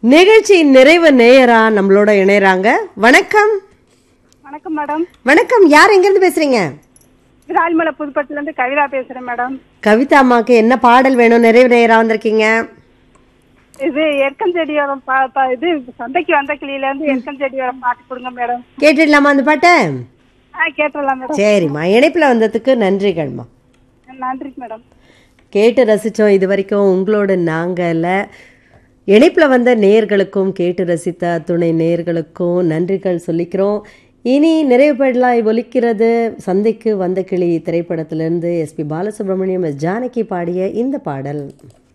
நிகழ்ச்சி நிறைவு நேயரா நம்மளோட இணையறாங்க வணக்கம் வணக்கம் மேடம் வணக்கம் யார் எங்கிருந்து பேசுறீங்க விராலிமலை புதுப்பட்டுல இருந்து கவிதா பேசுறேன் மேடம் கவிதா அம்மாக்கு என்ன பாடல் வேணும் நிறைவு நேயரா வந்திருக்கீங்க இது எருக்கஞ்செடி வரம் பா பா- இது சந்தைக்கு வந்த கிளியில இருந்து எருக்கஞ்செடி வரம் பாட்டு கொடுங்க மேடம் கேட்டுடலாமா அந்த பாட்டை ஆ கேட்டுடலாம் மேடம் சரிம்மா இணைப்புல வந்ததுக்கு நன்றிகள்மா நன்றி மேடம் கேட்டு ரசித்தோம் இது வரைக்கும் உங்களோட நாங்கள்ல இணைப்பில் வந்த நேயர்களுக்கும் கேட்டு ரசித்த துணை நேயர்களுக்கும் நன்றிகள் சொல்லிக்கிறோம் இனி நிறைவு பெறலாய் ஒலிக்கிறது சந்தைக்கு வந்த கிளி திரைப்படத்திலிருந்து எஸ்பி பாலசுப்ரமணியம் எஸ் ஜானகி பாடிய இந்த பாடல்